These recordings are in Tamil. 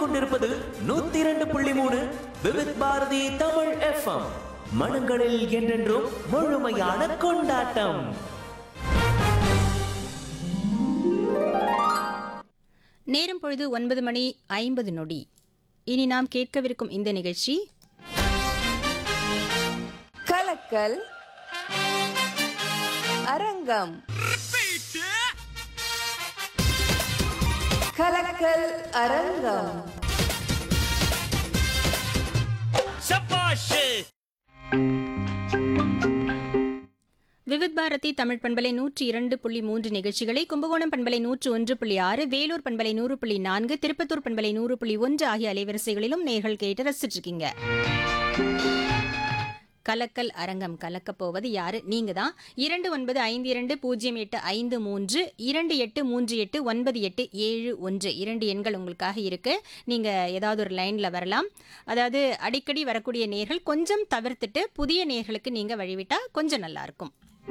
கேட்டுக்கொண்டிருப்பது நூத்தி இரண்டு புள்ளி மூணு விவித் பாரதி தமிழ் எஃப்எம் மனங்களில் என்றென்றும் முழுமையான கொண்டாட்டம் நேரம் பொழுது ஒன்பது மணி ஐம்பது நொடி இனி நாம் கேட்கவிருக்கும் இந்த நிகழ்ச்சி கலக்கல் அரங்கம் கலக்கல் அரங்கம் விவித் பாரதி தமிழ் பண்பலை நூற்றி இரண்டு புள்ளி மூன்று நிகழ்ச்சிகளை கும்பகோணம் பண்பலை நூற்று ஒன்று புள்ளி ஆறு வேலூர் பண்பலை நூறு புள்ளி நான்கு திருப்பத்தூர் பண்பலை நூறு புள்ளி ஒன்று ஆகிய அலைவரிசைகளிலும் நேர்கள் கேட்டு ரசிச்சிட்டு இருக்கீங்க கலக்கல் அரங்கம் கலக்கப் போவது யாரு நீங்க தான் இரண்டு ஒன்பது ஐந்து இரண்டு பூஜ்ஜியம் எட்டு ஐந்து மூன்று இரண்டு எட்டு மூன்று எட்டு ஒன்பது எட்டு ஏழு ஒன்று இரண்டு எண்கள் உங்களுக்காக இருக்கு நீங்க ஏதாவது ஒரு லைன்ல வரலாம் அதாவது அடிக்கடி வரக்கூடிய நேர்கள் கொஞ்சம் தவிர்த்துட்டு புதிய நேர்களுக்கு நீங்க வழிவிட்டா கொஞ்சம் நல்லா இருக்கும்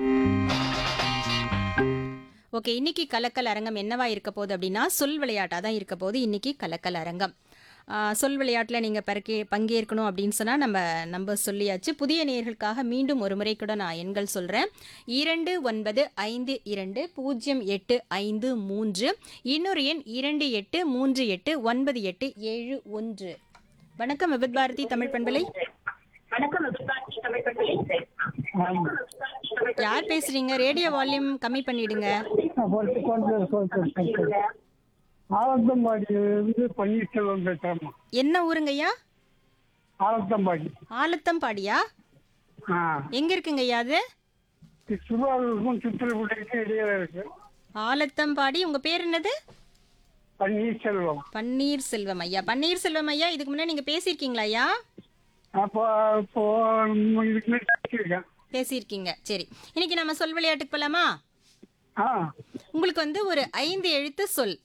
ஓகே இன்னைக்கு கலக்கல் அரங்கம் என்னவா இருக்க போகுது அப்படின்னா சொல் விளையாட்டாக தான் இருக்க போகுது இன்னைக்கு கலக்கல் அரங்கம் ஆ, சொல் விளையாட்டில் நீங்கள் பறக்கே பங்கேற்கணும் அப்படின்னு சொன்னால் நம்ம நம்ப சொல்லியாச்சு புதிய நேயர்களுக்காக மீண்டும் ஒரு முறை கூட நான் எண்கள் சொல்கிறேன் இரண்டு ஒன்பது ஐந்து இரண்டு பூஜ்ஜியம் எட்டு ஐந்து மூன்று இன்னொரு எண் இரண்டு எட்டு மூன்று எட்டு ஒன்பது எட்டு ஏழு ஒன்று வணக்கம் விபத் பாரதி தமிழ் பண்பலை யார் பேசுறீங்க ரேடியோ வால்யூம் கம்மி பண்ணிடுங்க ஆலத்தம்பாடியிலிருந்து பன்னீர்செல்வம் பேசுறேம்மா என்ன ஊருங்கய்யா ஆலத்தம்பாடி ஆலத்தம்பாடியா ஆ எங்க இருக்குங்கய்யா அது திருவாரூருக்கும் சித்திரக்குடிக்கும் இடையில இருக்கு ஆலத்தம்பாடி உங்க பேர் என்னது பன்னீர்செல்வம் பன்னீர் செல்வம் ஐயா பன்னீர் செல்வம் ஐயா இதுக்கு முன்னாடி நீங்க பேசியிருக்கீங்களா ஐயா அப்போ இப்போ இதுக்கு முன்னாடி பேசியிருக்கேன் பேசியிருக்கீங்க சரி இன்னைக்கு நம்ம சொல் விளையாட்டுக்கு போலாமா ஆ உங்களுக்கு வந்து ஒரு ஐந்து எழுத்து சொல்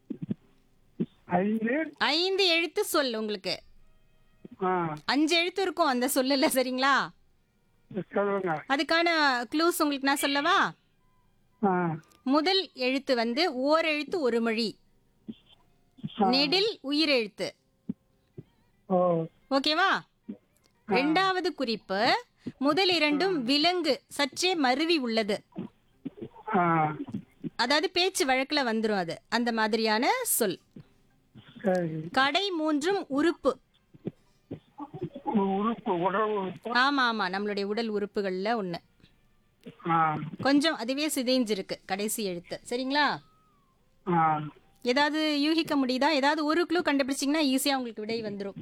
ஐந்து ஐந்து எழுத்து சொல் உங்களுக்கு ஆ அஞ்சு எழுத்து இருக்கும் அந்த சொல்லல சரிங்களா சொல்லுங்க அதுக்கான க்ளூஸ் உங்களுக்கு நான் சொல்லவா ஆ முதல் எழுத்து வந்து ஓர் எழுத்து ஒரு மொழி நெடில் உயிரெழுத்து ஓ ஓகேவா ரெண்டாவது குறிப்பு முதல் இரண்டும் விலங்கு சற்றே மருவி உள்ளது ஆ அதாவது பேச்சு வழக்குல வந்துரும் அது அந்த மாதிரியான சொல் சரி கடை மூன்றும் உறுப்பு உறுப்பு உடல் உறுப்பு ஆமா ஆமா நம்மளுடைய உடல் உறுப்புகள்ல ஒண்ணு ஆ கொஞ்சம் அதுவே சிதைஞ்சிருக்கு கடைசி எழுத்து சரிங்களா ஆ ஏதாவது யூகிக்க முடியுதா ஏதாவது ஒரு க்ளூ கண்டுபிடிச்சிங்கன்னா ஈஸியா உங்களுக்கு விடை வந்துரும்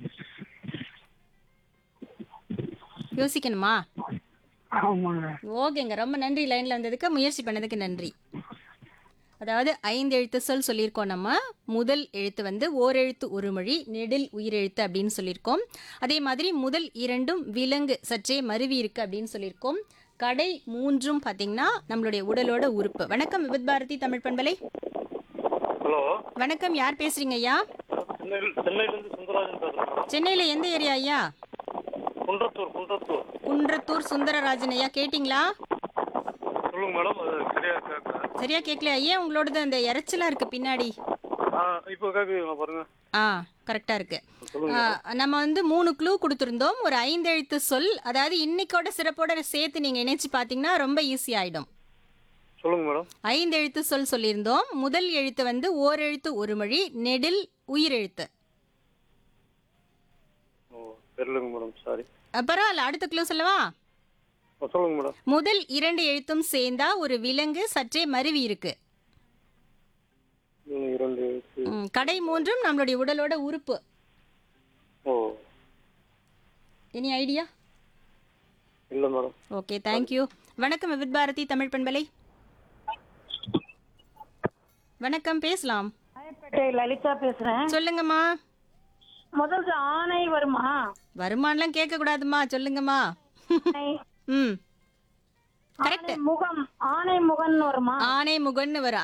யோசிக்கணுமா ஆமாங்க ஓகேங்க ரொம்ப நன்றி லைன்ல வந்ததுக்கு முயற்சி பண்ணதுக்கு நன்றி அதாவது ஐந்து எழுத்து சொல் சொல்லியிருக்கோம் நம்ம முதல் எழுத்து வந்து ஓரெழுத்து ஒரு மொழி நெடில் உயிரெழுத்து அப்படின்னு சொல்லியிருக்கோம் அதே மாதிரி முதல் இரண்டும் விலங்கு சற்றே மருவி இருக்கு அப்படின்னு சொல்லியிருக்கோம் கடை மூன்றும் பார்த்தீங்கன்னா நம்மளுடைய உடலோட உறுப்பு வணக்கம் விபத் பாரதி தமிழ் பண்பலை ஹலோ வணக்கம் யார் பேசுறீங்க ஐயா சென்னையில் சென்னையிலேருந்து சுந்தரராஜன் பேசுகிறேன் சென்னையில எந்த ஏரியா ஐயா குன்றத்தூர் குன்றத்தூர் குன்றத்தூர் சுந்தரராஜன் ஐயா கேட்டிங்களா சொல்லுங்க மேடம் அது சரியாக கேட்குறேன் சரியா கேட்கல ஏன் உங்களோடது அந்த இறைச்சலா இருக்கு பின்னாடி ஆ இப்போ கேட்குறீங்களா பாருங்க ஆ கரெக்டா இருக்கு சொல்லுங்க ஆ, நம்ம வந்து மூணு க்ளூ கொடுத்துருந்தோம் ஒரு ஐந்து எழுத்து சொல் அதாவது இன்னைக்கோட சிறப்போட சேர்த்து நீங்க இணைச்சு பாத்தீங்கன்னா ரொம்ப ஈஸி ஆயிடும் சொல்லுங்க மேடம் ஐந்து எழுத்து சொல் சொல்லியிருந்தோம் முதல் எழுத்து வந்து ஓர் எழுத்து ஒரு மொழி நெடில் உயிரெழுத்து ஓ தெரியலங்க மேடம் சாரி அ, பரவாயில்ல அடுத்த க்ளூ சொல்லவா சொல்லுங்க மேடம் முதல் இரண்டு எழுத்தும் சேர்ந்தா ஒரு விலங்கு சற்றே மருவி இருக்கு ம், இரண்டு எழுத்து. ம், கடை மூன்றும் நம்மளுடைய உடலோட உறுப்பு ஓ எனி ஐடியா இல்லை மேடம் ஓகே தேங்க்யூ வணக்கம் விவித் பாரதி தமிழ் பண்பலை வணக்கம் பேசலாம் ராயப்பேட்டை லலிதா பேசுறேன் சொல்லுங்கம்மா முதல்ல ஆணை வருமா வருமானலாம் கேட்க கூடாதுமா சொல்லுங்கம்மா ஆணை, ம் கரெக்ட் ஆணை முகம் ஆணை முகன் வருமா ஆனை முகன்னு வரும்